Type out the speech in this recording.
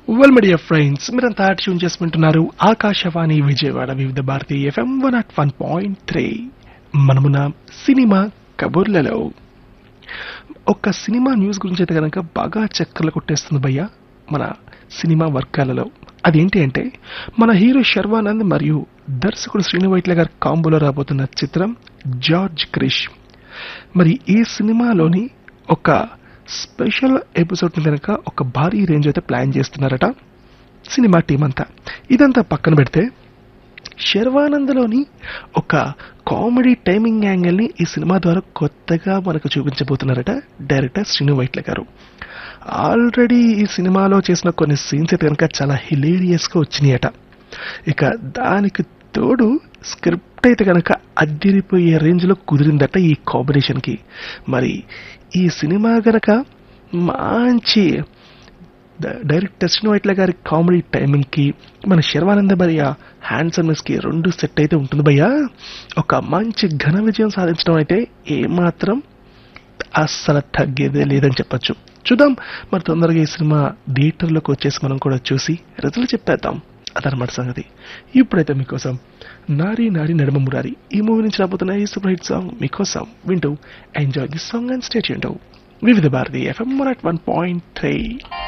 well media friends మీరంతా tune చేసుకుంటున్నారు Akashvani Vijayawada Vividh Bharati FM one at one point three మనమున cinema కబుర్లలో ఒక సినిమా న్యూస్ గురించి అయితే కనుక బాగా చక్కర్లు కొట్టేస్తుంది భయ్య మన సినిమా వర్గాలలో అదేంటి అంటే మన హీరో శర్వానంద్ మరియు దర్శకుడు శ్రీను వైట్ల గారి కాంబోలో రాబోతున్న చిత్రం జార్జ్ క్రిష్ మరి ఈ సినిమాలోని ఒక స్పెషల్ ఎపిసోడ్ కనుక ఒక భారీ రేంజ్ అయితే ప్లాన్ చేస్తున్నారట సినిమా టీం అంతా ఇదంతా పక్కన పెడితే శర్వానంద్లోని ఒక కామెడీ టైమింగ్ యాంగిల్ని ఈ సినిమా ద్వారా కొత్తగా మనకు చూపించబోతున్నారట డైరెక్టర్ శ్రీను వైట్ల గారు ఆల్రెడీ ఈ సినిమాలో చేసిన కొన్ని సీన్స్ అయితే కనుక చాలా హిలేరియస్గా వచ్చినాయట ఇక దానికి తోడు స్క్రిప్ట్ అయితే కనుక అద్దిరిపోయే రేంజ్లో కుదిరిందట ఈ కాంబినేషన్కి మరి ఈ సినిమా గనక మంచి డ- డైరెక్టర్ శ్రీను వైట్ల గారి కామెడీ టైమింగ్కి మన శర్వానంద భయ్య హ్యాండ్సమ్నెస్కి రెండు సెట్ అయితే ఉంటుంది భయ్య ఒక మంచి ఘన విజయం సాధించడం అయితే ఏమాత్రం అస్సలు తగ్గేదే లేదని చెప్పొచ్చు చూద్దాం మరి తొందరగా ఈ సినిమా థియేటర్లోకి వచ్చేసి మనం కూడా చూసి రిజల్ట్ చెప్పేద్దాం అదనమాట సంగతి ఇప్పుడైతే మీకోసం నారి నారి నడుమ మురారి ఈ మూవీ నుంచి రాబోతున్న ఈ సూపర్ హిట్ సాంగ్ మీకోసం వింటూ enjoy this song and stay Vividh Bharati FM one point three